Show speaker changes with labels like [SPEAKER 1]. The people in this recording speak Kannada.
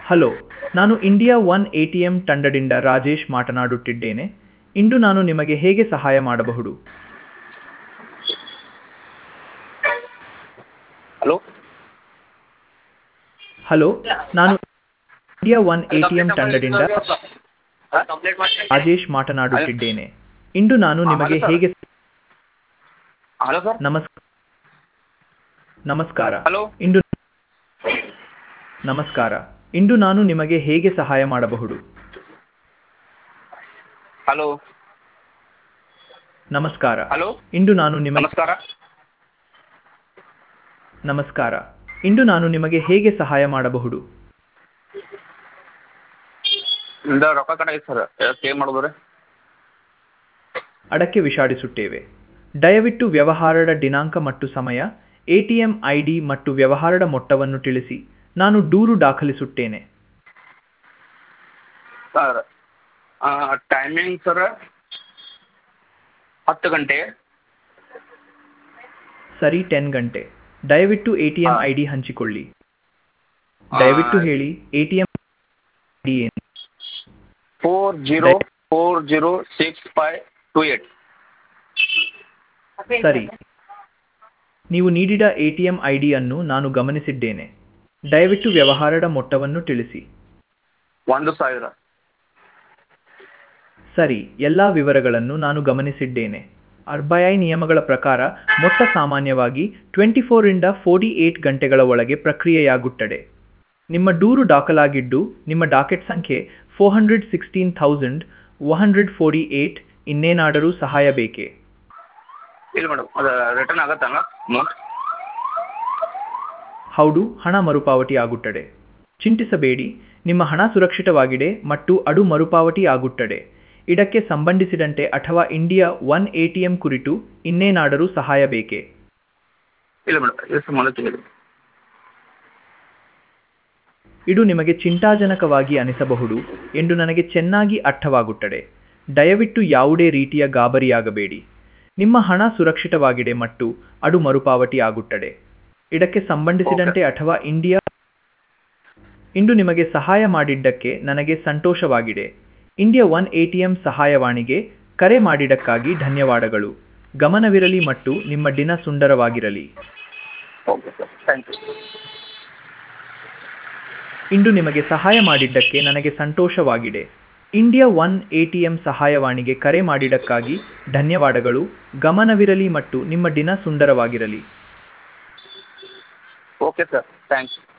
[SPEAKER 1] ಹಲೋ ನಾನು India one A T M ತಂಡದಿಂದ ರಾಜೇಶ್ ಮಾತನಾಡುತ್ತಿದ್ದೇನೆ ಇಂದು ನಾನು ನಿಮಗೆ ಹೇಗೆ ಸಹಾಯ ಮಾಡಬಹುದು
[SPEAKER 2] ಹಲೋ
[SPEAKER 1] ಹಲೋ ನಾನು India one A T M ತಂಡದಿಂದ
[SPEAKER 2] ಕಂಪ್ಲೇಂಟ್ ಮಾಡಿ
[SPEAKER 1] ರಾಜೇಶ್ ಮಾತನಾಡುತ್ತಿದ್ದೇನೆ ಇಂದು ನಾನು ನಿಮಗೆ ಹೇಗೆ
[SPEAKER 2] ಹಲೋ ಸರ್
[SPEAKER 1] ನಮಸ್ ನಮಸ್ಕಾರ
[SPEAKER 2] ಹಲೋ
[SPEAKER 1] ಇಂದು ನಮಸ್ಕಾರ ಇಂದು ನಾನು ನಿಮಗೆ ಹೇಗೆ ಸಹಾಯ ಮಾಡಬಹುದು
[SPEAKER 2] ಹಲೋ
[SPEAKER 1] ನಮಸ್ಕಾರ
[SPEAKER 2] ಹಲೋ
[SPEAKER 1] ಇಂದು ನಾನು ನಿಮಗೆ
[SPEAKER 2] ನಮಸ್ಕಾರ
[SPEAKER 1] ನಮಸ್ಕಾರ ಇಂದು ನಾನು ನಿಮಗೆ ಹೇಗೆ ಸಹಾಯ ಮಾಡಬಹುದು
[SPEAKER 2] ನಿಮ್ದು ರೊಕ್ಕ ಕಟ್ ಆಗೈತೆ ಸರ್ ಅದಕ್ಕೆ ಏನು ಮಾಡೋದು ರೀ
[SPEAKER 1] ಅಡಕ್ಕೆ ವಿಷಾಡಿಸುತ್ತೇವೆ ದಯವಿಟ್ಟು ವ್ಯವಹಾರದ ದಿನಾಂಕ ಮತ್ತು ಸಮಯ ಎಟಿಎಂ ಐಡಿ ಮತ್ತು ವ್ಯವಹಾರದ ಮೊತ್ತವನ್ನು ತಿಳಿಸಿ ನಾನು ದೂರು ದಾಖಲಿಸುತ್ತೇನೆ
[SPEAKER 2] ಸರ್ ಟೈಮಿಂಗ್ ಸರ್ ಹತ್ತು ಗಂಟೆ
[SPEAKER 1] ಸರಿ ಟೆನ್ ಗಂಟೆ ದಯವಿಟ್ಟು ಎಟಿಎಂ
[SPEAKER 2] ಹಾ.
[SPEAKER 1] ಐಡಿ ಹಂಚಿಕೊಳ್ಳಿ ದಯವಿಟ್ಟು ಹೇಳಿ ಎಟಿಎಂ ಐಡಿ ಏನು
[SPEAKER 2] four zero four zero six five two eight
[SPEAKER 1] ಸರಿ ನೀವು ನೀಡಿದ ಎಟಿಎಂ ಐಡಿಯನ್ನು ನಾನು ಗಮನಿಸಿದ್ದೇನೆ ದಯವಿಟ್ಟು ವ್ಯವಹಾರದ ಮೊತ್ತವನ್ನು ತಿಳಿಸಿ
[SPEAKER 2] ಒಂದು ಸಾವಿರ
[SPEAKER 1] ಸರಿ ಎಲ್ಲ ವಿವರಗಳನ್ನು ನಾನು ಗಮನಿಸಿದ್ದೇನೆ ಆರ್ ಬಿ ಐ ನಿಯಮಗಳ ಪ್ರಕಾರ ಮೊತ್ತ ಸಾಮಾನ್ಯವಾಗಿ ಟ್ವೆಂಟಿ ಫೋರಿಂದ ಫೋರ್ಟಿ ಏಟ್ ಗಂಟೆಗಳ ಒಳಗೆ ಪ್ರಕ್ರಿಯೆಯಾಗುತ್ತದೆ ನಿಮ್ಮ ದೂರು ದಾಖಲಾಗಿದ್ದು ನಿಮ್ಮ ಡಾಕೆಟ್ ಸಂಖ್ಯೆ four hundred sixteen thousand one hundred forty eight ಇನ್ನೇನಾದರೂ ಸಹಾಯ ಬೇಕೇ
[SPEAKER 2] ಇಲ್ಲ ಮೇಡಮ್ ಅದು ರಿಟರ್ನ್ ಆಗತ್ತಲ್ಲ ಅಮೌಂಟ್
[SPEAKER 1] ಹೌದು ಹಣ ಮರುಪಾವತಿ ಆಗುತ್ತದೆ ಚಿಂತಿಸಬೇಡಿ ನಿಮ್ಮ ಹಣ ಸುರಕ್ಷಿತವಾಗಿದೆ ಮತ್ತು ಅದು ಮರುಪಾವತಿ ಆಗುತ್ತದೆ ಇದಕ್ಕೆ ಸಂಬಂಧಿಸಿದಂತೆ ಅಥವಾ ಇಂಡಿಯಾ ಒನ್ ಎಟಿಎಂ ಕುರಿತು ಇನ್ನೇನಾದರೂ ಸಹಾಯ ಬೇಕೇ
[SPEAKER 2] ಇಲ್ಲ ಮೇಡಮ್ ಎಷ್ಟು ಮಾಡುತ್ತೀವಿ
[SPEAKER 1] ಇದು ನಿಮಗೆ ಚಿಂತಾಜನಕವಾಗಿ ಅನಿಸಬಹುದು ಎಂದು ನನಗೆ ಚೆನ್ನಾಗಿ ಅರ್ಥವಾಗುತ್ತದೆ ದಯವಿಟ್ಟು ಯಾವುದೇ ರೀತಿಯ ಗಾಬರಿಯಾಗಬೇಡಿ ನಿಮ್ಮ ಹಣ ಸುರಕ್ಷಿತವಾಗಿದೆ ಮತ್ತು ಅದು ಮರುಪಾವತಿ ಆಗುತ್ತದೆ ಇದಕ್ಕೆ ಸಂಬಂಧಿಸಿದಂತೆ ಅಥವಾ ಇಂಡಿಯಾ ಇಂದು ನಿಮಗೆ ಸಹಾಯ ಮಾಡಿದ್ದಕ್ಕೆ ನನಗೆ ಸಂತೋಷವಾಗಿದೆ ಇಂಡಿಯಾ ಒನ್ ಎಟಿಎಂ ಸಹಾಯವಾಣಿಗೆ ಕರೆ ಮಾಡಿದ್ದಕ್ಕಾಗಿ ಧನ್ಯವಾದಗಳು ಗಮನವಿರಲಿ ಮತ್ತು ನಿಮ್ಮ ದಿನ ಸುಂದರವಾಗಿರಲಿ
[SPEAKER 2] ಓಕೆ ಸರ್ ಥ್ಯಾಂಕ್ ಯು
[SPEAKER 1] ಇಂದು ನಿಮಗೆ ಸಹಾಯ ಮಾಡಿದ್ದಕ್ಕೆ ನನಗೆ ಸಂತೋಷವಾಗಿದೆ ಇಂಡಿಯಾ ಒನ್ ಎಟಿಎಂ ಸಹಾಯವಾಣಿಗೆ ಕರೆ ಮಾಡಿದ್ದಕ್ಕಾಗಿ ಧನ್ಯವಾದಗಳು ಗಮನವಿರಲಿ ಮತ್ತು ನಿಮ್ಮ ದಿನ ಸುಂದರವಾಗಿರಲಿ
[SPEAKER 2] ಓಕೆ ಸರ್ ಥ್ಯಾಂಕ್ಸ್